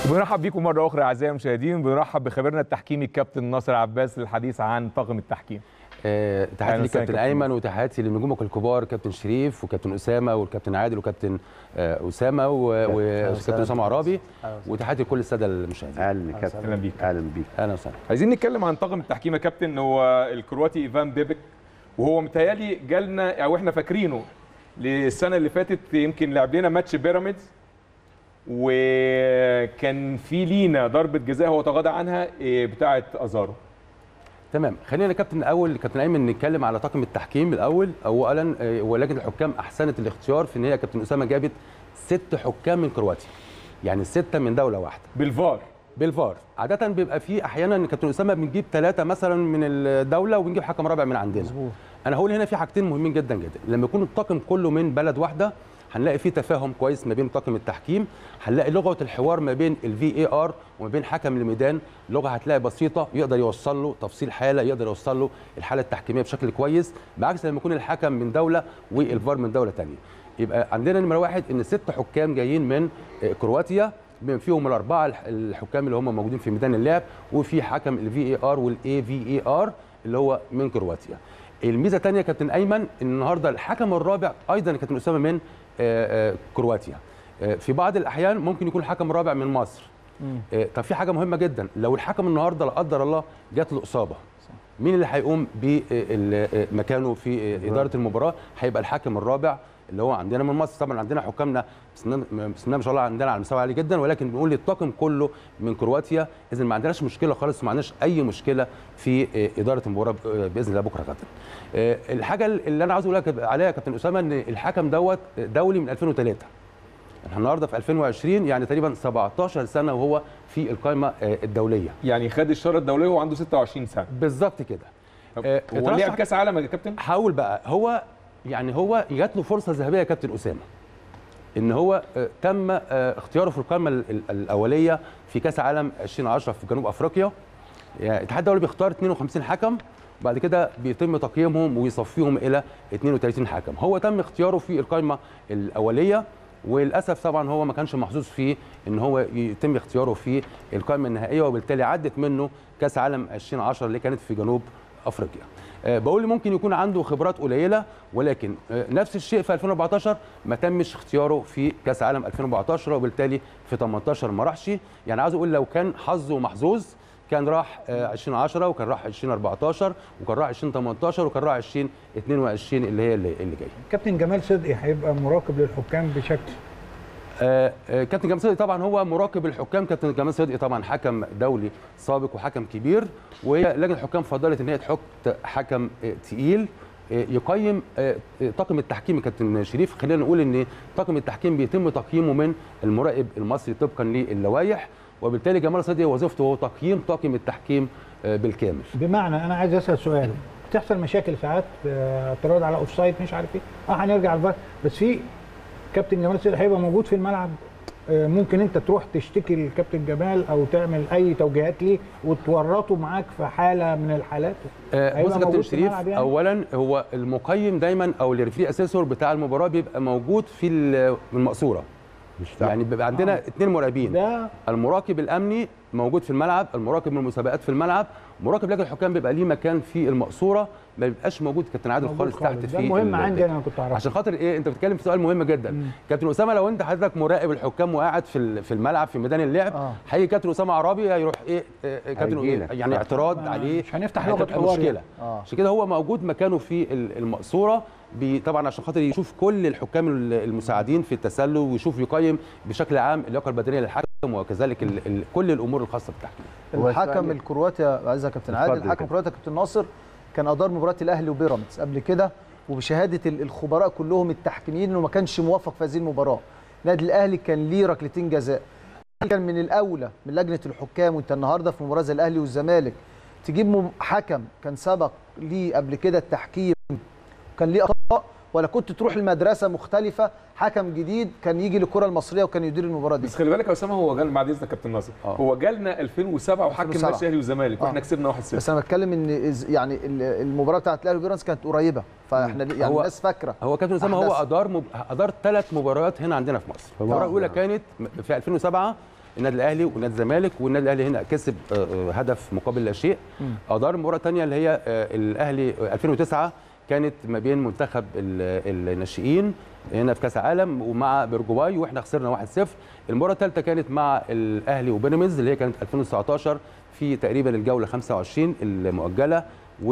بنرحب بيكم مرة أخرى أعزائي المشاهدين بنرحب بخبيرنا التحكيمي الكابتن ناصر عباس للحديث عن طاقم التحكيم آه، أهلاً تحياتي وسهلاً لكابتن كابتن ايمن وتحياتي لنجومك الكبار كابتن شريف وكابتن اسامه والكابتن عادل وكابتن آه، اسامه و- وكابتن اسامه عرابي وتحياتي لكل الساده المشاهدين اهلا كابتن أهلا بيك اهلا بيك اهلا وسهلا عايزين نتكلم عن طاقم التحكيم يا كابتن هو الكرواتي ايفان بيبك وهو متهيألي جالنا او احنا فاكرينه للسنه اللي فاتت يمكن لعب لنا ماتش بيراميدز وكان في لينا ضربه جزاء هو تغاضى عنها إيه، بتاعه ازارو تمام خلينا يا كابتن الاول كابتن ايمن نتكلم على طاقم التحكيم الاول اولا آه، ولجنه الحكام احسنت الاختيار في ان هي كابتن اسامه جابت ست حكام من كرواتيا يعني سته من دوله واحده بالفار بالفار عاده بيبقى في احيانا ان كابتن اسامه بنجيب ثلاثه مثلا من الدوله ونجيب حكم رابع من عندنا مزبوط. انا هقول هنا في حاجتين مهمين جدا جدا لما يكون الطاقم كله من بلد واحده هنلاقي في تفاهم كويس ما بين طاقم التحكيم هنلاقي لغه الحوار ما بين الفي اي ار وما بين حكم الميدان لغه هتلاقي بسيطه يقدر يوصل له تفصيل حاله يقدر يوصل له الحاله التحكيميه بشكل كويس بعكس لما يكون الحكم من دوله والفار من دوله ثانيه يبقى عندنا نمره واحد ان ست حكام جايين من آه، كرواتيا بما فيهم الاربعه الح- الحكام اللي هم موجودين في ميدان اللعب وفي حكم الفي اي ار والاي في اي ار اللي هو من كرواتيا الميزه الثانيه يا كابتن ايمن ان النهارده الحكم الرابع ايضا يا كابتن اسامه من آه، آه، كرواتيا آه، في بعض الاحيان ممكن يكون الحكم الرابع من مصر آه، طب في حاجه مهمه جدا لو الحكم النهارده لا قدر الله جات له اصابه مين اللي هيقوم بمكانه في آه، اداره المباراه هيبقى الحكم الرابع اللي هو عندنا من مصر طبعا عندنا حكامنا بسم الله بسم الله ما شاء الله عندنا على مستوى عالي جدا ولكن بنقول الطاقم كله من كرواتيا اذا ما عندناش مشكله خالص وما عندناش اي مشكله في آه، اداره المباراه آه، باذن الله بكره غدا آه، الحاجه اللي انا عاوز اقول لك عليها يا كابتن اسامه ان الحكم دوت دولي من 2003 احنا النهارده في 2020 يعني تقريبا 17 سنه وهو في القائمه آه، الدوليه يعني خد الشاره الدوليه وهو عنده 26 سنه بالظبط كده طب آه، هو اترشح- لعب كاس عالم يا كابتن حاول بقى هو يعني هو جات له فرصه ذهبيه يا كابتن اسامه ان هو آه، تم آه، اختياره في القائمه ال- ال- الاوليه في كاس عالم 2010 في جنوب افريقيا يعني الاتحاد الدولي بيختار 52 حكم وبعد كده بيتم تقييمهم ويصفيهم الى 32 حكم هو تم اختياره في القائمه الاوليه وللاسف طبعا هو ما كانش محظوظ في ان هو يتم اختياره في القائمه النهائيه وبالتالي عدت منه كاس عالم 2010 اللي كانت في جنوب افريقيا آه، بقول ممكن يكون عنده خبرات قليله ولكن آه، نفس الشيء في 2014 ما تمش اختياره في كاس عالم 2014 وبالتالي في 18 ما راحش يعني عاوز اقول لو كان حظه محظوظ كان راح آه، 2010 وكان راح 2014 وكان راح 2018 وكان راح 2022 اللي هي اللي, اللي جايه كابتن جمال صدقي هيبقى مراقب للحكام بشكل آه، آه، كابتن جمال صدقي طبعا هو مراقب الحكام كابتن جمال صدقي طبعا حكم دولي سابق وحكم كبير وهي لجنه الحكام فضلت ان هي تحط حكم آه، تقيل آه، يقيم آه، آه، طاقم التحكيم يا كابتن شريف خلينا نقول ان طاقم التحكيم بيتم تقييمه من المراقب المصري طبقا للوائح وبالتالي جمال صدقي وظيفته هو تقييم طاقم التحكيم آه، بالكامل بمعنى انا عايز اسال سؤال بتحصل مشاكل ساعات آه، اعتراض على اوف سايد مش عارف ايه اه هنرجع الفار بس في كابتن جمال صدقي هيبقى موجود في الملعب آه، ممكن انت تروح تشتكي للكابتن جمال او تعمل اي توجيهات ليه وتورطه معاك في حاله من الحالات آه، هيبقى بص يا كابتن موجود في شريف الملعب يعني؟ اولا هو المقيم دايما او الريفري اسيسور بتاع المباراه بيبقى موجود في ال- المقصوره مش تعب. يعني بيبقى عندنا اثنين مراقبين ده المراقب الامني موجود في الملعب المراقب من المسابقات في الملعب مراقب لجنه الحكام بيبقى ليه مكان في المقصوره ما بيبقاش موجود كابتن عادل موجود خالص تحت خالص. ده في مهم ال- عندي انا كنت اعرفه عشان خاطر ايه انت بتتكلم في سؤال مهم جدا كابتن اسامه لو انت حضرتك مراقب الحكام وقاعد في ال- في الملعب في ميدان اللعب آه. هيجي كابتن اسامه عرابي هيروح ايه آه، كابتن هيجيلك. يعني صح. اعتراض ما- عليه مش هنفتح لغة هتبقى حوار مشكله يعني. آه. عشان كده هو موجود مكانه في ال- المقصوره بي- طبعا عشان خاطر يشوف كل الحكام ال- المساعدين في التسلل ويشوف يقيم بشكل عام اللياقه البدنيه للحكم وكذلك ال ال كل الامور الخاصه بالتحكيم هو الحكم السؤال- الكرواتي عايز يا كابتن اتفضل عادل يا الحكم كابتن. الكرواتي كابتن ناصر كان ادار مباراه الاهلي وبيراميدز قبل كده وبشهاده ال- الخبراء كلهم التحكيميين انه ما كانش موفق في هذه المباراه النادي الاهلي كان ليه ركلتين جزاء كان من الاولى من لجنه الحكام وانت النهارده في مباراه زي الاهلي والزمالك تجيب مم- حكم كان سبق ليه قبل كده التحكيم كان ليه اخطاء ولا كنت تروح المدرسه مختلفه حكم جديد كان يجي للكره المصريه وكان يدير المباراه دي بس خلي بالك يا اسامه هو جال بعد اذنك كابتن ناصر آه. هو جالنا 2007 وحكم 2007. ماتش الاهلي والزمالك واحنا آه. كسبنا 1-0 بس انا بتكلم ان إز- يعني ال- المباراه بتاعت الاهلي وبيراميدز كانت قريبه فاحنا ليه- يعني هو- الناس فاكره هو كابتن اسامه هو أحداث. ادار مب... ادار ثلاث مباريات هنا عندنا في مصر المباراه آه. الاولى كانت في 2007 النادي الاهلي والنادي الزمالك والنادي الاهلي هنا كسب آه، آه، هدف مقابل لا شيء ادار المباراه الثانيه اللي هي آه، الاهلي آه، 2009 كانت ما بين منتخب ال- الناشئين هنا في كاس العالم ومع برجواي واحنا خسرنا 1-0 المباراه الثالثه كانت مع الاهلي وبيراميدز اللي هي كانت 2019 في تقريبا الجوله 25 المؤجله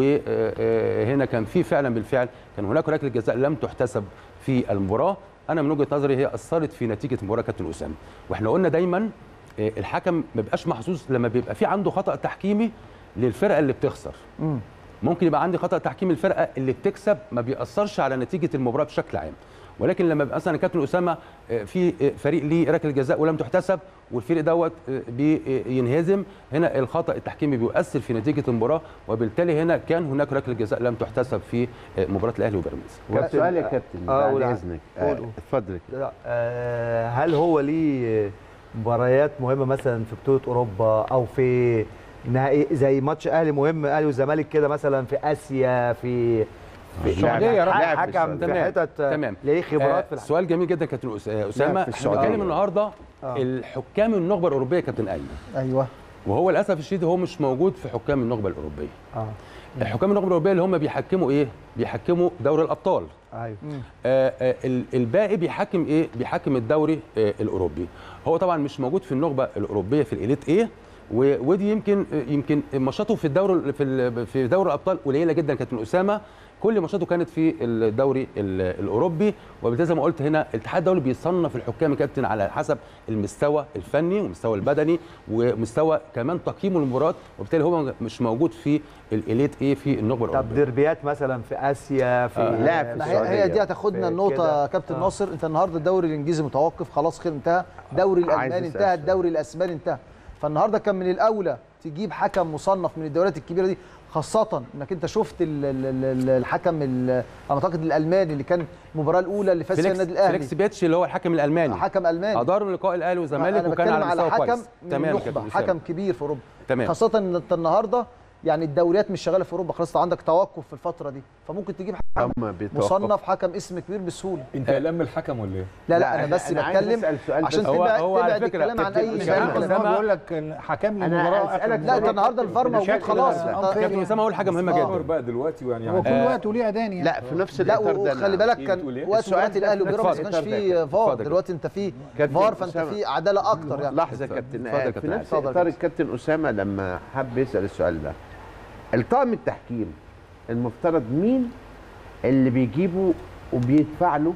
وهنا كان في فعلا بالفعل كان هناك ركله جزاء لم تحتسب في المباراه انا من وجهه نظري هي اثرت في نتيجه المباراه كابتن اسامه واحنا قلنا دايما آه، الحكم ما بيبقاش محظوظ لما بيبقى في عنده خطا تحكيمي للفرقه اللي بتخسر ممكن يبقى عندي خطا تحكيمي الفرقه اللي بتكسب ما بيأثرش على نتيجه المباراه بشكل عام ولكن لما يبقى مثلا كابتن اسامه آه، في آه، فريق ليه ركله جزاء ولم تحتسب والفريق دوت آه، بينهزم هنا الخطا التحكيمي بيؤثر في نتيجه المباراه وبالتالي هنا كان هناك ركله جزاء لم تحتسب في آه، مباراه الاهلي وبيراميدز كابتن سؤال يا كابتن آه، بعد قول عادي. اذنك قول، آه، قول. اتفضل كده. لا، آه، هل هو ليه مباريات مهمه مثلا في بطوله اوروبا او في نهائي زي ماتش اهلي مهم اهلي والزمالك كده مثلا في اسيا في في السعودية يا راجل. ح- حكم في تمام، حتت آه، تمام. ليه خبرات آه، في الح- سؤال جميل جدا كابتن أس- آه، اسامه في احنا السعودية. بنتكلم النهارده آه. الحكام النخبه الاوروبيه كابتن ايمن ايوه وهو للاسف الشديد هو مش موجود في حكام النخبه الاوروبيه اه الحكام النخبه الاوروبيه اللي هم بيحكموا ايه بيحكموا دوري الابطال ايوه آه، آه، ال- الباقي بيحكم ايه بيحكم الدوري آه، الاوروبي هو طبعا مش موجود في النخبه الاوروبيه في الاليت ايه و- ودي يمكن آه، يمكن ماتشاته في الدوري في ال- في دوري الابطال قليله جدا كابتن اسامه كل ماتشاته كانت في الدوري ال- الاوروبي وبالتالي زي ما قلت هنا الاتحاد الدولي بيصنف الحكام يا كابتن على حسب المستوى الفني والمستوى البدني ومستوى كمان تقييم المباراه وبالتالي هو مش موجود في الاليت ايه في النخبه طب الاوروبيه ديربيات مثلا في اسيا في آه. لاعب في ما هي, هي السعودية. دي هتاخدنا في النقطة كده. يا كابتن آه. ناصر انت النهارده الدوري الانجليزي متوقف خلاص خير انتهى الدوري عايز الالماني أسأل انتهى سؤال. الدوري الاسباني انتهى فالنهارده كان من الاولى تجيب حكم مصنف من الدوريات الكبيرة دي خاصة انك انت شفت ال ال ال الحكم ال- انا اعتقد الالماني اللي كان المباراة الاولى اللي فاز فيها فيليكس النادي الاهلي فيليكس بيتش اللي هو الحكم الالماني حكم الماني ادار من لقاء الاهلي والزمالك انا وكان بتكلم على على مستوى حكم كويس من تمام يا النخبة كابتن أسامة. حكم كبير في اوروبا تمام. خاصة ان انت النهارده يعني الدوريات مش شغاله في اوروبا خلاص عندك توقف في الفتره دي فممكن تجيب حكم هم بيتوقفوا. مصنف حكم اسم كبير بسهوله انت قلم الحكم ولا ايه؟ لا لا, لا، انا أنا- بس أنا عايز بتكلم أسأل سؤال عشان بس. هو- تبعد هو على تبعد فكرة الكلام عن كابتن اي أسامة- شيء عارف ان هو أسامة- بيقول لك الحكام أنا المباراه أسألك آخر لا سؤال. انت النهارده الفار موجود بالشكل خلاص ده. انت- آه، كابتن اسامه اقول حاجه مهمه آه. جدا بقى دلوقتي يعني هو كل آه. وقت وليه اذان يعني لا في نفس لا الاطار ده وخلي أنا- بالك إيه كان بتقول إيه؟ وقت السؤال مباراه ده الاهلي في وبيراميدز ما الإطار كانش ده فيه كده. فار اتفضل. دلوقتي انت في كابتن فار فانت أسامة. في عداله اكتر يعني لحظه يا كابتن اتفضل يا آه، كابتن في علي. نفس اتفضل اطار يا الكابتن اسامه لما حب يسال السؤال ده الطاقم التحكيم المفترض مين اللي بيجيبه وبيدفع له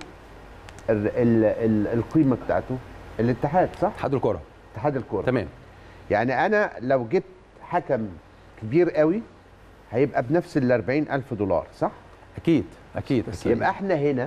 ال ال ال القيمه بتاعته الاتحاد صح اتحاد الكره اتحاد الكوره تمام يعني انا لو جبت حكم كبير قوي هيبقى بنفس ال 40000 دولار صح اكيد اكيد اكيد يبقى احنا هنا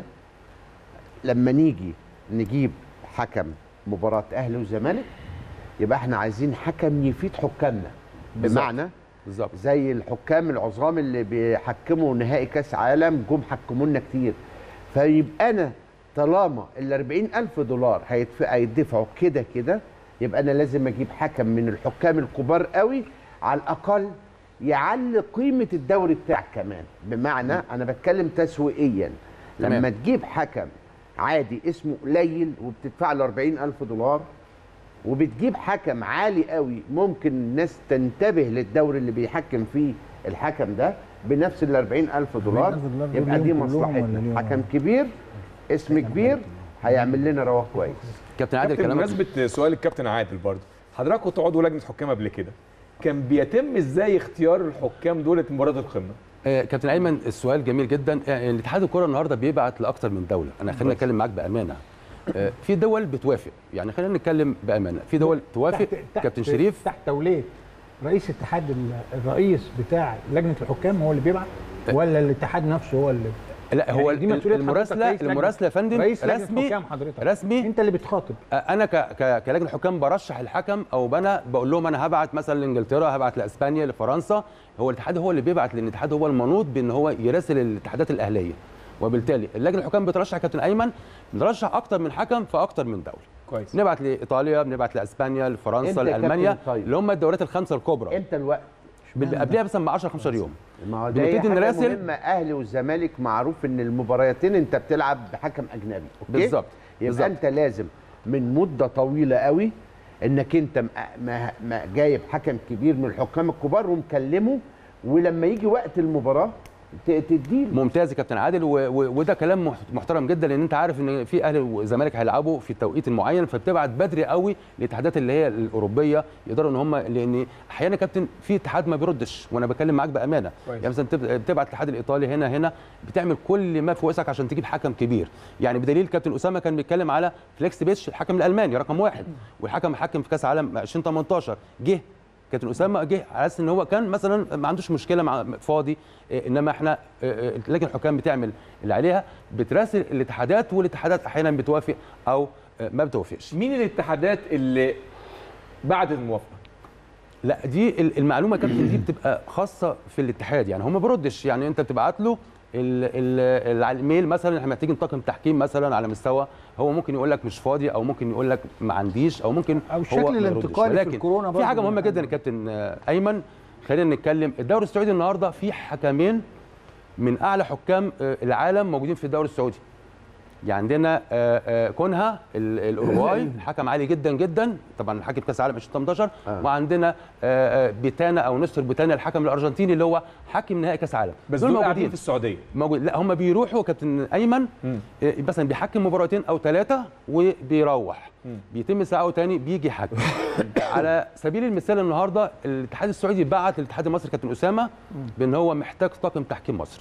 لما نيجي نجيب حكم مباراة أهلي وزمالك يبقى احنا عايزين حكم يفيد حكامنا بالظبط. بمعنى بالظبط زي الحكام العظام اللي بيحكموا نهائي كاس عالم جم حكموا لنا كتير فيبقى انا طالما ال 40000 دولار هيدف- هيدفعوا كده كده يبقى انا لازم اجيب حكم من الحكام الكبار قوي على الاقل يعلي قيمه الدوري بتاعك كمان بمعنى انا بتكلم تسويقيا تمام. لما تجيب حكم عادي اسمه قليل وبتدفع له 40000 دولار وبتجيب حكم عالي قوي ممكن الناس تنتبه للدوري اللي بيحكم فيه الحكم ده بنفس ال 40000 دولار 40,000 دولار دول يبقى دي ليهم كلهم ولا مصلحتنا ليهم؟ حكم كبير اسم كبير هيعمل لنا رواق كويس كابتن عادل كابتن كلامك بمناسبه سؤال الكابتن عادل برضه حضرتك كنت عضو لجنه حكام قبل كده كان بيتم ازاي اختيار الحكام دول مباراه القمه آه، كابتن ايمن السؤال جميل جدا آه، الاتحاد الكره النهارده بيبعت لاكثر من دوله انا خلينا نتكلم معاك بامانه آه، في دول بتوافق يعني خلينا نتكلم بامانه في دول توافق كابتن شريف تحت توليه رئيس اتحاد ال- الرئيس بتاع لجنه الحكام هو اللي بيبعت ولا الاتحاد نفسه هو اللي لا هو يعني دي مسؤولية حضرتك المراسله رئيس لجنة- المراسله يا فندم رئيس لجنه رسمي حكام حضرتك رسمي انت اللي بتخاطب انا ك... ك... كلجنه حكام برشح الحكم او انا بقول لهم انا هبعت مثلا لانجلترا هبعت لاسبانيا لفرنسا هو الاتحاد هو اللي بيبعت لان الاتحاد هو المنوط بان هو يراسل الاتحادات الاهليه وبالتالي اللجنه الحكام بترشح يا كابتن ايمن بنرشح اكتر من حكم في اكتر من دوله كويس نبعت لايطاليا بنبعت لاسبانيا لفرنسا أنت يا كابتن لالمانيا طيب. اللي هم الدوريات الخمسه الكبرى امتى الوقت بال- قبلها مثلا ب 10 15 يوم ما هو ده بنبتدي هي حاجه نراسل مهمه اهلي والزمالك معروف ان المباريتين انت بتلعب بحكم اجنبي أوكي؟ بالظبط يبقى بالظبط. انت لازم من مده طويله قوي انك انت م- ما ما جايب حكم كبير من الحكام الكبار ومكلمه ولما يجي وقت المباراه ت- تديله ممتاز يا كابتن عادل و... و... وده كلام مح- محترم جدا لان انت عارف ان في اهلي والزمالك هيلعبوا في التوقيت المعين فبتبعت بدري قوي الاتحادات اللي هي الاوروبيه يقدروا ان هم لان احيانا يا كابتن في اتحاد ما بيردش وانا بتكلم معاك بامانه كويس. يعني مثلا بتب- بتبعت الاتحاد الايطالي هنا هنا بتعمل كل ما في وسعك عشان تجيب حكم كبير يعني بدليل كابتن اسامه كان بيتكلم على فليكس بيتش الحكم الالماني رقم واحد والحكم حكم في كاس عالم 2018 جه كابتن اسامه جه على اساس ان هو كان مثلا ما عندوش مشكله مع فاضي إيه، انما احنا إيه، إيه، لجنه الحكام بتعمل اللي عليها بتراسل الاتحادات والاتحادات احيانا بتوافق او آه، ما بتوافقش مين الاتحادات اللي بعد الموافقه لا دي ال- المعلومه يا كابتن دي بتبقى خاصه في الاتحاد يعني هو ما بيردش يعني انت بتبعت له ال- ال- ال- على الايميل مثلا احنا محتاجين طاقم تحكيم مثلا على مستوى هو ممكن يقول لك مش فاضي او ممكن يقول لك ما عنديش او ممكن أو هو الشكل ما يردش. الانتقالي في ولكن الكورونا في برضه حاجه مهمه يعني. جدا يا كابتن آه، ايمن خلينا نتكلم الدوري السعودي النهارده في حكمين من اعلى حكام آه، العالم موجودين في الدوري السعودي يعني عندنا آه، آه، كونها ال- الاوروغواي حكم عالي جدا جدا طبعا حكم كاس العالم 2018 آه. وعندنا آه، آه، بيتانا او نستر بيتانا الحكم الارجنتيني اللي هو حكم نهائي كاس عالم بس دول دول قاعدين موجودين في السعوديه موجود لا هم بيروحوا كابتن ايمن مم. آه، مثلا بيحكم مباراتين او ثلاثه وبيروح بيتم ساعه وتاني بيجي حكم على سبيل المثال النهارده الاتحاد السعودي بعت للاتحاد المصري كابتن اسامه بان هو محتاج طاقم تحكيم مصري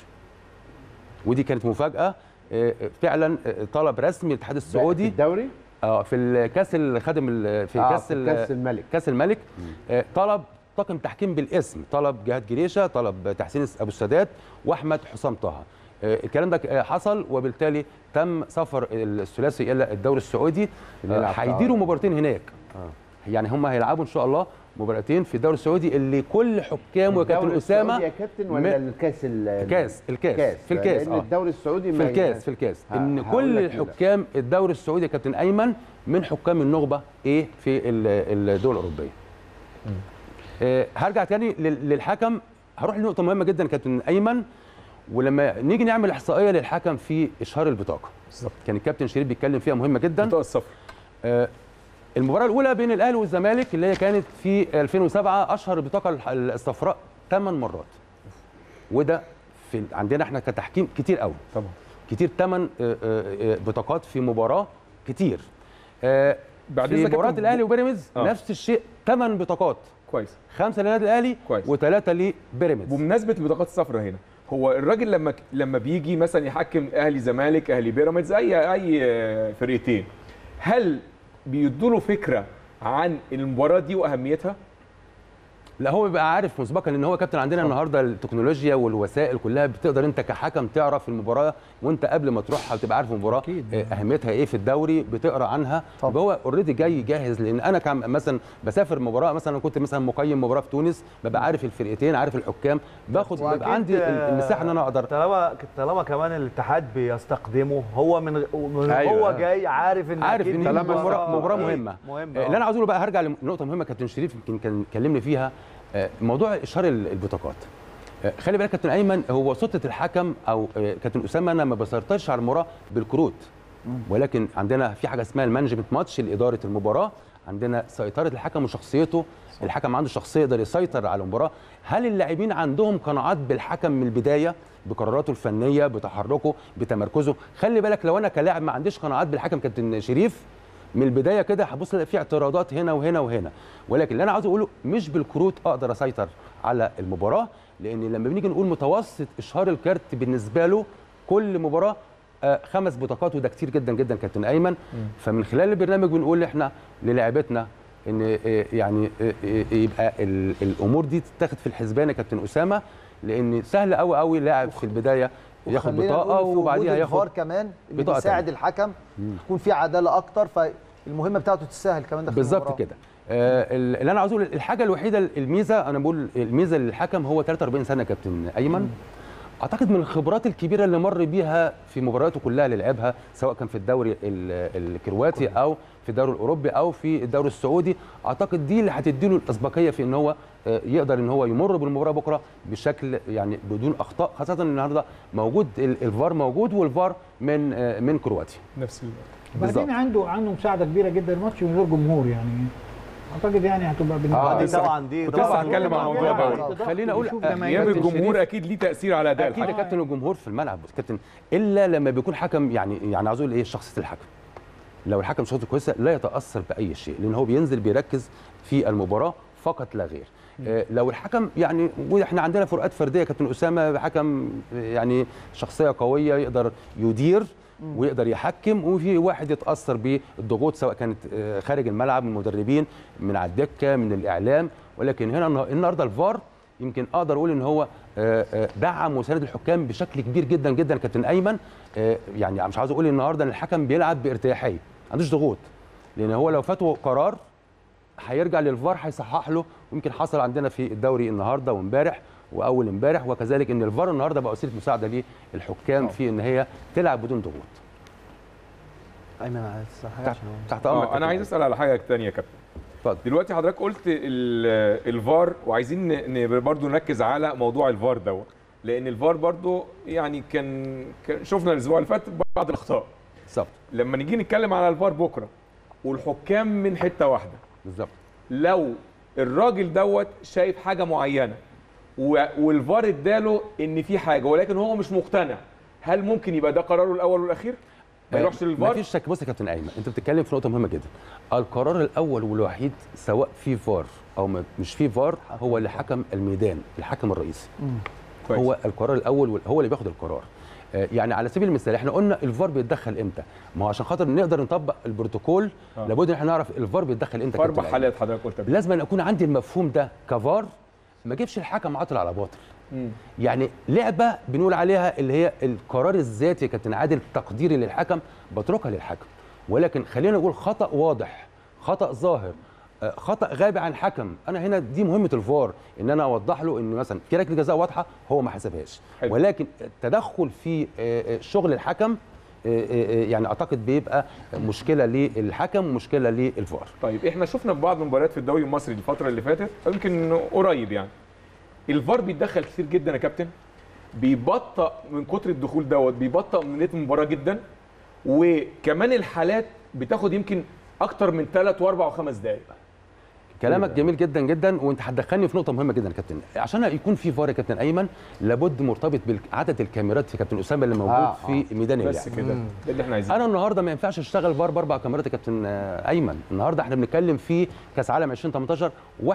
ودي كانت مفاجاه آه، فعلا آه، طلب رسمي للاتحاد في السعودي الدوري اه في الكاس الخادم ال- في آه، كاس في ال- كاس الملك كاس الملك آه، طلب طاقم تحكيم بالاسم طلب جهاد جريشه طلب تحسين ابو السادات واحمد حسام طه آه، الكلام ده آه، حصل وبالتالي تم سفر الثلاثي الى الدوري السعودي اللي يلعب آه، هيديروا مباراتين هناك يعني هم هيلعبوا ان شاء الله مباراتين في الدوري السعودي اللي كل حكامه يا كابتن الدوري اسامه السعودي يا كابتن ولا م- الكاس ال- الكاس الكاس في الكاس لان اه الدوري السعودي في ما- الكاس في الكاس ه- ان هقول كل لك كده. الحكام الدوري السعودي يا كابتن ايمن من حكام النخبه ايه في ال- الدول الاوروبيه آه، هرجع تاني لل- للحكم هروح لنقطه مهمه جدا يا كابتن ايمن ولما نيجي نعمل احصائيه للحكم في اشهار البطاقه بالظبط كان الكابتن شريف بيتكلم فيها مهمه جدا بطاقه الصفر آه، المباراه الاولى بين الاهلي والزمالك اللي هي كانت في 2007 اشهر البطاقه الح- الصفراء 8 مرات وده في عندنا احنا كتحكيم كتير قوي طبعا كتير 8 بطاقات في مباراه كتير آه، بعد في إذنك يا مباراه كابتن، الاهلي وبيراميدز آه. نفس الشيء 8 بطاقات كويس خمسه للنادي الاهلي كويس. وثلاثه لبيراميدز بمناسبه البطاقات الصفراء هنا هو الراجل لما لما بيجي مثلا يحكم اهلي زمالك اهلي بيراميدز اي اي آه، فرقتين هل بيدوا له فكره عن المباراه دي واهميتها لا هو بيبقى عارف مسبقا ان هو كابتن عندنا النهارده التكنولوجيا والوسائل كلها بتقدر انت كحكم تعرف المباراه وانت قبل ما تروحها بتبقى عارف المباراه أكيد. آه، اهميتها ايه في الدوري بتقرا عنها طبعا. يبقى هو اوريدي جاي جاهز لان انا كان مثلا بسافر مباراه مثلا أنا كنت مثلا مقيم مباراه في تونس ببقى عارف الفرقتين عارف الحكام باخد وأكيد، بيبقى عندي آه، المساحه ان انا اقدر طالما طالما كمان الاتحاد بيستخدمه هو من من أيوة. هو جاي عارف ان عارف أكيد ان دي دي طالما مباراه مباراه إيه، مهمه مهمه آه، اللي انا عاوز اقوله بقى هرجع لنقطه مهمه كابتن شريف يمكن كان كلمني فيها آه، موضوع اشهار ال- البطاقات آه، خلي بالك كابتن ايمن هو سلطه الحكم او آه، كابتن اسامه انا ما بسيطرش على المباراه بالكروت ولكن عندنا في حاجه اسمها المانجمنت ماتش لاداره المباراه عندنا سيطره الحكم وشخصيته الحكم عنده شخصيه يقدر يسيطر على المباراه هل اللاعبين عندهم قناعات بالحكم من البدايه بقراراته الفنيه بتحركه بتمركزه خلي بالك لو انا كلاعب ما عنديش قناعات بالحكم كابتن شريف من البدايه كده هبص الاقي في اعتراضات هنا وهنا وهنا ولكن اللي انا عاوز اقوله مش بالكروت اقدر اسيطر على المباراه لان لما بنيجي نقول متوسط اشهار الكارت بالنسبه له كل مباراه آه، خمس بطاقات وده كتير جدا جدا كابتن ايمن فمن خلال البرنامج بنقول احنا للاعبتنا ان آه، يعني آه، آه، يبقى ال- الامور دي تتاخد في الحسبان يا كابتن اسامه لان سهل قوي قوي لاعب في البدايه ياخد وخلينا بطاقه نقول في وجود وبعديها الفار ياخد كمان اللي بطاقة بيساعد تانية. الحكم يكون في عداله اكتر فالمهمه بتاعته تسهل كمان داخل بالظبط المباراة. كده آه، اللي انا عاوز اقول الحاجه الوحيده الميزه انا بقول الميزه للحكم هو 43 سنه يا كابتن ايمن اعتقد من الخبرات الكبيره اللي مر بيها في مبارياته كلها اللي لعبها سواء كان في الدوري ال- الكرواتي او في الدوري الاوروبي او في الدوري السعودي اعتقد دي اللي هتديله الاسبقيه في ان هو آه، يقدر ان هو يمر بالمباراه بكره بشكل يعني بدون اخطاء خاصه ان النهارده موجود ال- الفار موجود والفار من آه، من كرواتيا نفس ال... بالظبط. بعدين عنده عنده مساعده كبيره جدا الماتش من غير جمهور يعني اعتقد يعني هتبقى بالنسبه آه، دي لي طبعا دي كنت طبعا لسه هتكلم عن الموضوع ده ضغط خليني اقول ويشوف آه، جماهير. غياب كابتن الجمهور شريف، اكيد ليه تاثير على اداء اكيد يا الحكم كابتن الجمهور في الملعب بس كابتن الا لما بيكون حكم يعني يعني عاوز اقول ايه شخصيه الحكم لو الحكم شخصيته كويسه لا يتاثر باي شيء لان هو بينزل بيركز في المباراه فقط لا غير آه، لو الحكم يعني واحنا عندنا فروقات فرديه كابتن اسامه حكم آه، يعني شخصيه قويه يقدر يدير ويقدر يحكم وفي واحد يتاثر بالضغوط سواء كانت آه، خارج الملعب من المدربين من على الدكه من الاعلام ولكن هنا النه- النهارده الفار يمكن اقدر اقول ان هو آه، آه، دعم وساند الحكام بشكل كبير جدا جدا كابتن ايمن آه، يعني مش عاوز اقول النهارده ان الحكم بيلعب بارتياحيه ما عندوش ضغوط لان هو لو فاته قرار هيرجع للفار هيصحح له ويمكن حصل عندنا في الدوري النهارده وامبارح واول امبارح وكذلك ان الفار النهارده بقى وسيله مساعده للحكام في ان هي تلعب بدون ضغوط ايمن عايز صح تحت, عشان هو- تحت امرك اه انا كابتن عايز اسال على حاجه ثانيه يا كابتن اتفضل دلوقتي حضرتك قلت ال- الفار وعايزين ن- ن- برضو نركز على موضوع الفار دوت لان الفار برضو يعني كان كان شفنا الاسبوع اللي فات بعض الاخطاء بالظبط لما نيجي نتكلم على الفار بكره والحكام من حته واحده بالظبط لو الراجل دوت شايف حاجه معينه و- والفار اداله ان في حاجه ولكن هو مش مقتنع هل ممكن يبقى ده قراره الاول والاخير ما يروحش ما للفار فيش شك بص يا كابتن ايمن انت بتتكلم في نقطه مهمه جدا القرار الاول والوحيد سواء في فار او ما- مش في فار هو اللي حكم الميدان الحكم الرئيسي كويس. هو القرار الاول وال- هو اللي بياخد القرار آه، يعني على سبيل المثال احنا قلنا الفار بيتدخل امتى ما هو عشان خاطر نقدر نطبق البروتوكول آه. لابد ان احنا نعرف الفار بيتدخل امتى في يا كابتن اربع أيمن. حالات حضرتك قلت قبل. لازم أن اكون عندي المفهوم ده كفار ما اجيبش الحكم عاطل على باطل مم. يعني لعبه بنقول عليها اللي هي القرار الذاتي يا كابتن عادل تقديري للحكم بتركها للحكم ولكن خلينا نقول خطا واضح خطا ظاهر آه، خطا غاب عن حكم انا هنا دي مهمه الفار ان انا اوضح له ان مثلا في ركله جزاء واضحه هو ما حسبهاش حلو. ولكن التدخل في آه، آه، شغل الحكم آه، آه، آه، يعني اعتقد بيبقى مشكله للحكم ومشكله للفار طيب احنا شفنا في بعض المباريات في الدوري المصري الفتره اللي فاتت أو يمكن قريب يعني الفار بيتدخل كتير جدا يا كابتن بيبطأ من كتر الدخول دوت بيبطأ من نتيجه المباراه جدا وكمان الحالات بتاخد يمكن اكتر من 3 و4 و5 دقائق كلامك جميل جدا جدا وانت هتدخلني في نقطه مهمه جدا يا كابتن عشان يكون في فار يا كابتن ايمن لابد مرتبط بعدد الكاميرات في كابتن اسامه اللي موجود آه، آه في ميدان بس اللعب كده ده اللي احنا عايزينه انا النهارده ما ينفعش اشتغل فار باربع كاميرات يا كابتن آه، ايمن النهارده احنا بنتكلم في كاس عالم 2018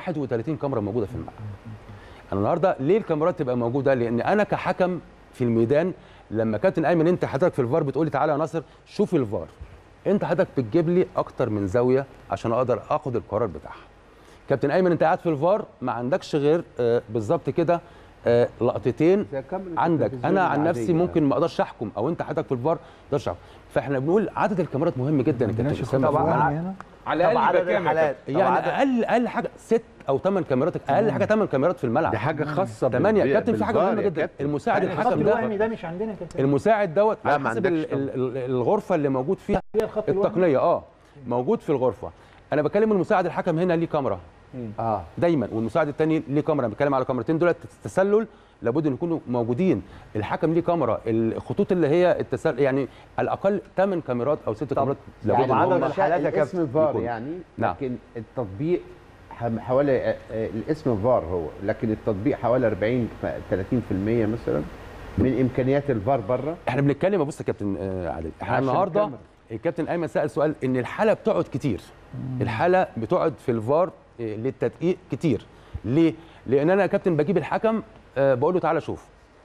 31 كاميرا موجوده في الملعب انا النهارده ليه الكاميرات تبقى موجوده لان انا كحكم في الميدان لما كابتن ايمن انت حضرتك في الفار بتقول لي تعالى يا ناصر شوف الفار انت حضرتك بتجيب لي اكتر من زاويه عشان اقدر اخد القرار بتاعها كابتن ايمن انت قاعد في الفار ما عندكش غير آه، بالظبط كده آه، لقطتين زي كاميرا عندك التلفزيون انا عن نفسي العادية. ممكن ما اقدرش احكم او انت حضرتك في الفار ما تقدرش تحكم فاحنا بنقول عدد الكاميرات مهم جدا يا كابتن اسامه في طبعاً. الملعب. هنا على طب الاقل عدد يبقى كام يا الحالات كابتن؟ طب يعني عدد- اقل اقل حاجه ست او ثمان كاميرات اقل حاجه ثمان كاميرات في الملعب دي حاجه خاصه بال- ثمانيه كابتن في حاجه بالفار مهمه يا جدا كابتن. المساعد الخط الحكم الوهمي ده ده مش عندنا يا كابتن المساعد دوت لا، على ما حسب عندكش ال- ال- ال- الغرفه اللي موجود فيها هي الخط الوهمي التقنيه اه موجود في الغرفه انا بكلم المساعد الحكم هنا ليه كاميرا اه دايما والمساعد الثاني ليه كاميرا أنا بتكلم على كاميرتين دول التسلل لابد ان يكونوا موجودين الحكم ليه كاميرا الخطوط اللي هي التسلل يعني على الاقل ثمان كاميرات او ست كاميرات لابد يعني ان عدد هم الحالات يا الاسم كابتن فار يكون. يعني نعم. لكن التطبيق حم- حوالي آه، آه، الاسم فار هو لكن التطبيق حوالي 40 ف- 30% مثلا من امكانيات الفار بره احنا بنتكلم بص يا كابتن آه، عادل احنا عشان النهارده الكاميرا. الكابتن ايمن سال سؤال ان الحاله بتقعد كتير الحاله بتقعد في الفار آه، للتدقيق كتير ليه لان انا يا كابتن بجيب الحكم آه، بقول له تعالى شوف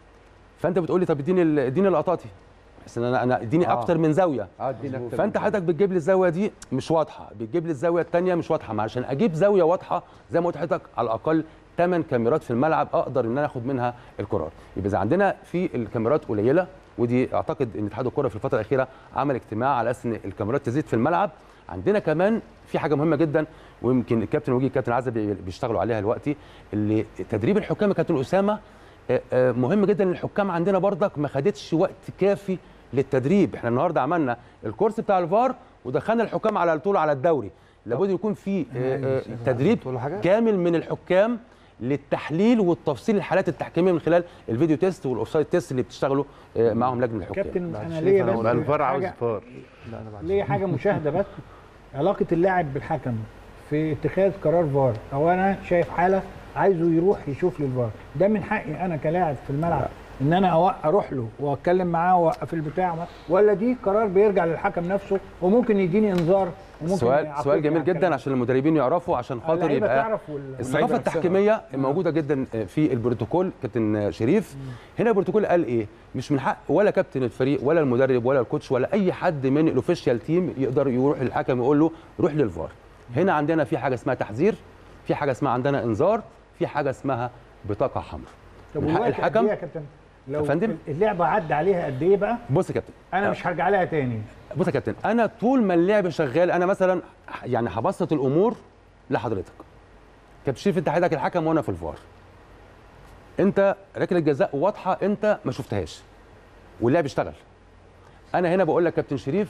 فانت بتقول لي طب اديني ال- اديني لقطاتي بحيث ان انا انا اديني آه. اكتر من زاويه اه ادينا أكتر فانت من حضرتك بتجيب لي الزاويه دي مش واضحه بتجيب لي الزاويه الثانيه مش واضحه ما عشان اجيب زاويه واضحه زي ما قلت لحضرتك على الاقل 8 كاميرات في الملعب اقدر ان انا اخد منها القرار يبقى اذا عندنا في الكاميرات قليله ودي اعتقد ان اتحاد الكره في الفتره الاخيره عمل اجتماع على اساس ان الكاميرات تزيد في الملعب عندنا كمان في حاجه مهمه جدا ويمكن الكابتن وجيه الكابتن عزب بي- بيشتغلوا عليها دلوقتي اللي تدريب الحكام يا كابتن اسامه آه، آه، مهم جدا ان الحكام عندنا برضك ما خدتش وقت كافي للتدريب احنا النهارده عملنا الكورس بتاع الفار ودخلنا الحكام على طول على الدوري لابد يكون في آه، آه، تدريب تقول حاجة؟ كامل من الحكام للتحليل والتفصيل الحالات التحكيميه من خلال الفيديو تيست والاوفسايد تيست اللي بتشتغلوا آه، معاهم لجنه الحكام كابتن بعد انا شريف ليا أنا بس أقول الفار عاوز حاجة فار لا انا بعد ليا حاجه مشاهده بس علاقه اللاعب بالحكم في اتخاذ قرار فار او انا شايف حاله عايزه يروح يشوف لي الفار ده من حقي انا كلاعب في الملعب ان انا أوق- اروح له واتكلم معاه واوقف البتاع ولا دي قرار بيرجع للحكم نفسه وممكن يديني انذار وممكن سؤال يعاقبني سؤال جميل على جدا الكلام. عشان المدربين يعرفوا عشان خاطر اللعيبة يبقى تعرف وال- الثقافه نفسها. التحكيميه موجوده جدا في البروتوكول كابتن شريف هنا البروتوكول قال ايه مش من حق ولا كابتن الفريق ولا المدرب ولا الكوتش ولا اي حد من الاوفيشال تيم يقدر يروح للحكم يقول له روح للفار هنا عندنا في حاجه اسمها تحذير في حاجه اسمها عندنا انذار في حاجه اسمها بطاقه حمراء طب من حق والوقت قد الحكم إيه يا كابتن لو يا فندم؟ اللعبه عدى عليها قد ايه بقى بص يا كابتن انا مش هرجع لها تاني بص يا كابتن انا طول ما اللعب شغال انا مثلا يعني هبسط الامور لحضرتك كابتن شريف انت حضرتك الحكم وانا في الفار انت ركله الجزاء واضحه انت ما شفتهاش واللعب اشتغل انا هنا بقول لك كابتن شريف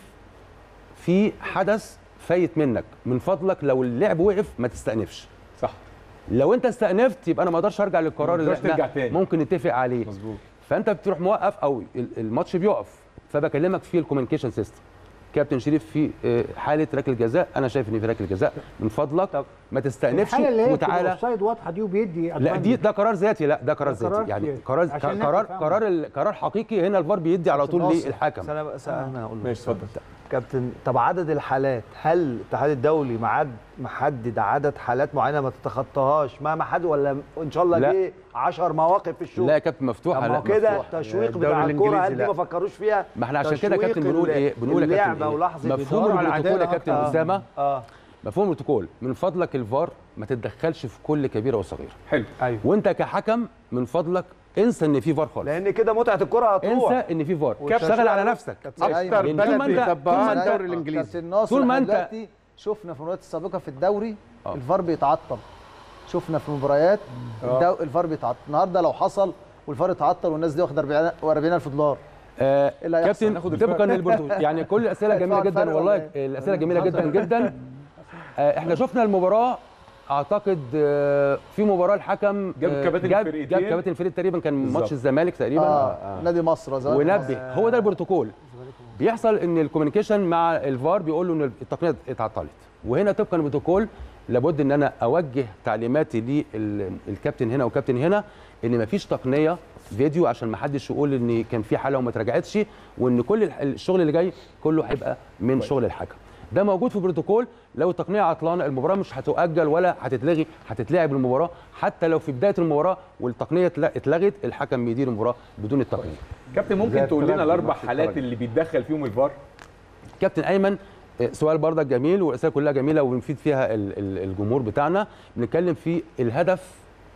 في حدث فايت منك من فضلك لو اللعب وقف ما تستأنفش صح لو انت استأنفت يبقى انا ما اقدرش ارجع للقرار اللي تقدرش احنا ترجع تاني. ممكن نتفق عليه مظبوط فانت بتروح موقف او ال- الماتش بيقف فبكلمك في الكوميونيكيشن سيستم كابتن شريف في آه، حاله ركله جزاء انا شايف ان في ركله جزاء من فضلك ما تستأنفش الحاله اللي هي وتعالى اوفسايد واضحه دي وبيدي لا دي ده قرار ذاتي لا ده قرار ده قرار ذاتي يعني سياسي. قرار عشان الناس قرار تفهم. قرار ال- قرار حقيقي هنا الفار بيدي على طول ناصر. للحكم بس انا بس انا هقول ماشي اتفضل كابتن طب عدد الحالات هل الاتحاد الدولي معد محدد عدد حالات معينه ما تتخطاهاش مهما حد ولا ان شاء الله لا. جه 10 مواقف في الشوط لا يا كابتن مفتوحه طب ما لا هو كده مفتوحة. تشويق الدوري بتاع الكوره الإنجليزي هل دي لا. ما فكروش فيها ما احنا عشان كده يا تشويق كابتن بنقول ال- ايه بنقول يا كابتن اللعبه إيه؟ ولحظه مفهوم بيدوروا على البروتوكول يا العدالة كابتن أكتر. اسامه اه مفهوم البروتوكول من فضلك الفار ما تتدخلش في كل كبيره وصغيره حلو ايوه وانت كحكم من فضلك انسى ان في فار خالص لان كده متعه الكوره هتروح انسى ان في فار والتشويق اشتغل على على- نفسك اكتر لأن طول ما بلد أنت- بيطبقها طول ما أنت- الدوري الانجليزي كابتن ناصر طول ما إحنا أنت- دلوقتي شفنا في المباريات السابقه في الدوري آه. الفار بيتعطل شفنا في مباريات الدو... الفار بيتعطل النهارده لو حصل والفار اتعطل والناس دي واخده 40000 دولار آه إيه اللي هيحصل؟ كابتن ناخد طبقا للبروتوكول يعني كل الاسئله جميله هيدفعوا جدا الفرق والله ولا إيه؟ الاسئله جميله جدا جدا آه احنا شفنا المباراه اعتقد آه في مباراه الحكم جاب آه، كباتن جاب, الفرقتين. جاب كباتن الفريق تقريبا كان بالظبط. ماتش الزمالك تقريبا اه نادي مصر زمان ونبه هو ده البروتوكول بيحصل ان الكوميونيكيشن مع الفار بيقول له ان التقنيه اتعطلت وهنا طبقا للبروتوكول لابد ان انا اوجه تعليماتي للكابتن هنا والكابتن هنا ان مفيش تقنيه فيديو عشان ما حدش يقول ان كان في حاله وما اتراجعتش وان كل الح- الشغل اللي جاي كله هيبقى من شغل الحكم ده موجود في البروتوكول لو التقنيه عطلانه المباراه مش هتؤجل ولا هتتلغي هتتلعب المباراه حتى لو في بدايه المباراه والتقنيه اتل- اتلغت الحكم بيدير المباراه بدون التقنيه كابتن زي ممكن تقول لنا الترجي، الاربع ماتش حالات الترجي. اللي بيتدخل فيهم الفار كابتن ايمن آه، سؤال برضك جميل والاسئله كلها جميله وبنفيد فيها ال- ال- الجمهور بتاعنا بنتكلم في الهدف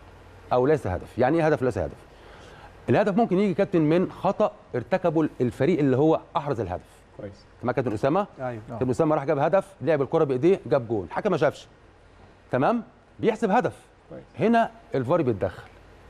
او ليس هدف يعني ايه هدف ليس هدف الهدف ممكن يجي كابتن من خطا ارتكبه الفريق اللي هو احرز الهدف كويس تمام كابتن اسامه ايوه كابتن اسامه راح جاب هدف لعب الكره بايديه جاب جول الحكم ما شافش تمام بيحسب هدف كويس. هنا الفار بيتدخل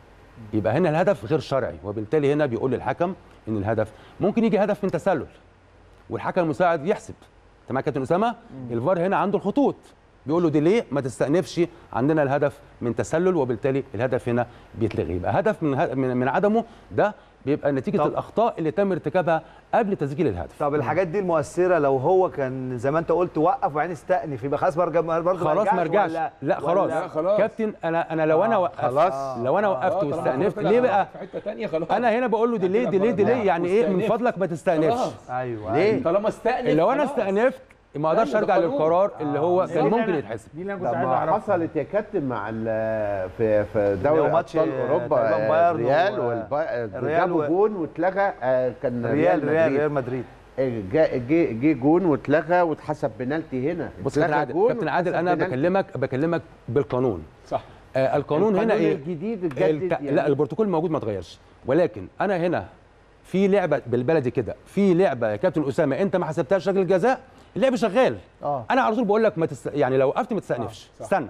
يبقى هنا الهدف غير شرعي وبالتالي هنا بيقول للحكم ان الهدف ممكن يجي هدف من تسلل والحكم المساعد يحسب تمام يا كابتن اسامه الفار هنا عنده الخطوط بيقول له دي ليه ما تستأنفش عندنا الهدف من تسلل وبالتالي الهدف هنا بيتلغي يبقى هدف من ه- من من عدمه ده بيبقى نتيجه طب- الاخطاء اللي تم ارتكابها قبل تسجيل الهدف طب الحاجات دي المؤثره لو هو كان زي ما انت قلت وقف وبعدين استأنف يبقى خلاص برجع برضه خلاص ما رجعش ولا- لا خلاص ولا- لا، خلاص. كابتن انا انا لو انا وقفت خلاص. لو انا وقفت آه، طالما واستأنفت طلع ليه بقى في حته ثانيه خلاص انا هنا بقول له دي ليه دي ليه دي ليه يعني ايه من واستأنفت. فضلك ما تستأنفش خلاص. ايوه ليه؟ طالما استأنف لو انا خلاص. استأنفت ما اقدرش أيوة، ده ارجع قانون. للقرار اللي هو دي كان اللي ممكن أنا- يتحسب دي اللي انا كنت طب عايز ما اعرفها حصلت يا كابتن مع ال- في في اللي هو دوري ماتش، ابطال آه، اوروبا تقريباً آه، بايرن الريال و- والبايرن الريال جابوا و- جون واتلغى آه، كان ريال ريال مدريد. ريال مدريد جه جه جه جون واتلغى واتحسب بنالتي هنا بص كابتن اتلغى عادل جون كابتن عادل واتحسب انا بنالتي. بكلمك بكلمك بالقانون صح آه القانون هنا ايه الجديد الت... اتجدد لا يعني البروتوكول موجود ما اتغيرش ولكن انا هنا في لعبه بالبلدي كده في لعبه يا كابتن اسامه انت ما حسبتهاش ركله جزاء اللعب شغال اه انا على طول بقول لك ما تست... يعني لو وقفت ما تستأنفش صح. استنى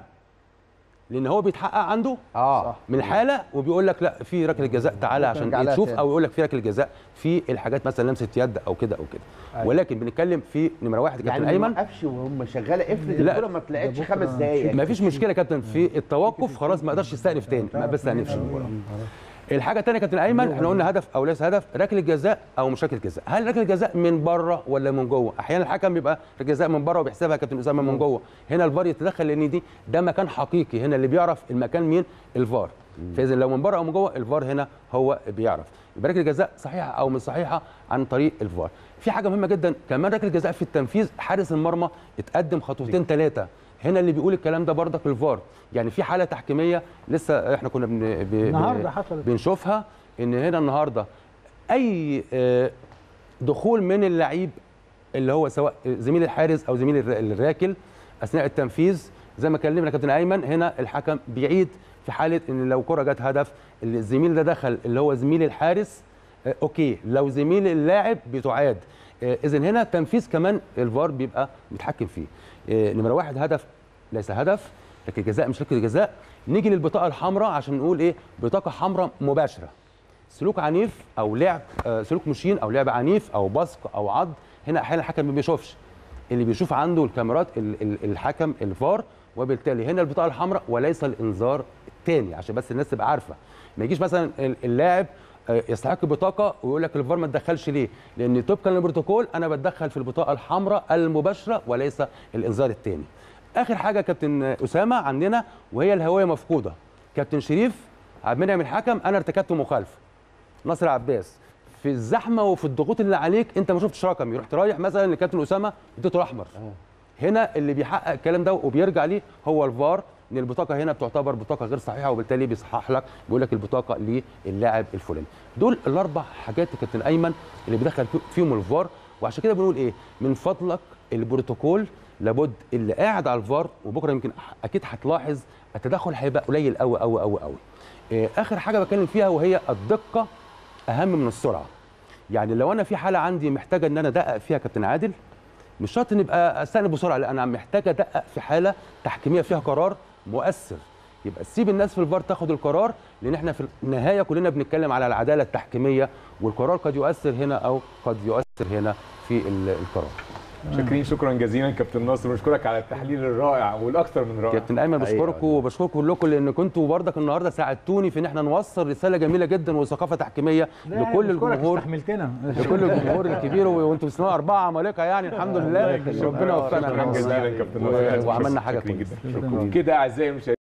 لان هو بيتحقق عنده اه من حاله وبيقول لك لا في ركله جزاء تعالى عشان نرجع إيه لها تشوف تاني. او يقول لك في ركله جزاء في الحاجات مثلا لمسه يد او كده او كده ولكن بنتكلم في نمره واحد يا يعني كابتن ما ايمن يوقفش وهم شغاله افرض لا. الكوره ما طلعتش ده بكرة خمس دقايق ما فيش مشكله يا كابتن في التوقف خلاص ما اقدرش يستأنف تاني ما بستأنفش الحاجه الثانيه كابتن ايمن احنا قلنا هدف او ليس هدف ركله جزاء او مش ركله جزاء هل ركله جزاء من بره ولا من جوه احيانا الحكم بيبقى ركله جزاء من بره وبيحسبها كابتن اسامه من جوه هنا الفار يتدخل لان دي ده مكان حقيقي هنا اللي بيعرف المكان مين الفار فاذا لو من بره او من جوه الفار هنا هو بيعرف يبقى ركله جزاء صحيحه او مش صحيحه عن طريق الفار في حاجه مهمه جدا كمان ركله جزاء في التنفيذ حارس المرمى اتقدم خطوتين ثلاثه هنا اللي بيقول الكلام ده برضك الفار يعني في حاله تحكيميه لسه احنا كنا بن... ب... النهارده حصلت بنشوفها ان هنا النهارده اي آه، دخول من اللعيب اللي هو سواء زميل الحارس او زميل الر- الراكل اثناء التنفيذ زي ما كلمنا كابتن ايمن هنا الحكم بيعيد في حاله ان لو كره جت هدف الزميل ده دخل اللي هو زميل الحارس آه، اوكي لو زميل اللاعب بتعاد اذا هنا تنفيذ كمان الفار بيبقى متحكم فيه آه، نمره واحد هدف ليس هدف لكن جزاء مش ركله جزاء نيجي للبطاقه الحمراء عشان نقول ايه بطاقه حمراء مباشره سلوك عنيف او لعب آه، سلوك مشين او لعب عنيف او بصق او عض هنا احيانا الحكم ما بيشوفش اللي بيشوف عنده الكاميرات ال- ال- الحكم الفار وبالتالي هنا البطاقه الحمراء وليس الانذار الثاني عشان بس الناس تبقى عارفه ما يجيش مثلا ال- اللاعب آه، يستحق بطاقه ويقول لك الفار ما تدخلش ليه؟ لان طبقا للبروتوكول انا بتدخل في البطاقه الحمراء المباشره وليس الانذار الثاني. اخر حاجه كابتن اسامه عندنا وهي الهويه مفقوده. كابتن شريف عبد المنعم الحكم انا ارتكبت مخالفه. ناصر عباس في الزحمه وفي الضغوط اللي عليك انت ما شفتش رقمي رحت رايح مثلا لكابتن اسامه اديته الاحمر هنا اللي بيحقق الكلام ده وبيرجع ليه هو الفار ان البطاقه هنا بتعتبر بطاقه غير صحيحه وبالتالي بيصحح لك بيقول لك البطاقه للاعب الفلاني دول الاربع حاجات يا كابتن ايمن اللي بيدخل في- فيهم الفار وعشان كده بنقول ايه من فضلك البروتوكول لابد اللي قاعد على الفار وبكره يمكن اكيد هتلاحظ التدخل هيبقى قليل قوي قوي قوي قوي إيه، اخر حاجه بتكلم فيها وهي الدقه اهم من السرعه يعني لو انا في حاله عندي محتاجه ان انا ادقق فيها كابتن عادل مش شرط نبقى استأنف بسرعه لا انا محتاج ادقق في حاله تحكيميه فيها قرار مؤثر يبقى سيب الناس في الفار تاخد القرار لان احنا في النهايه كلنا بنتكلم على العداله التحكيميه والقرار قد يؤثر هنا او قد يؤثر هنا في ال- القرار شاكرين شكرا جزيلا كابتن ناصر بنشكرك على التحليل الرائع والاكثر من رائع كابتن ايمن بشكركم وبشكركم كلكم لان كنتوا برضك النهارده ساعدتوني في ان احنا نوصل رساله جميله جدا وثقافه تحكيميه لا، لكل بشكرك الجمهور استحملتنا لكل الجمهور الكبير وانتم بتسمعوا اربعه عمالقه يعني الحمد لله ربنا وفقنا شكرا الحمد جزيلا لله كابتن و- ناصر وعملنا حاجه شاكرين كويسه جدا كده اعزائي المشاهدين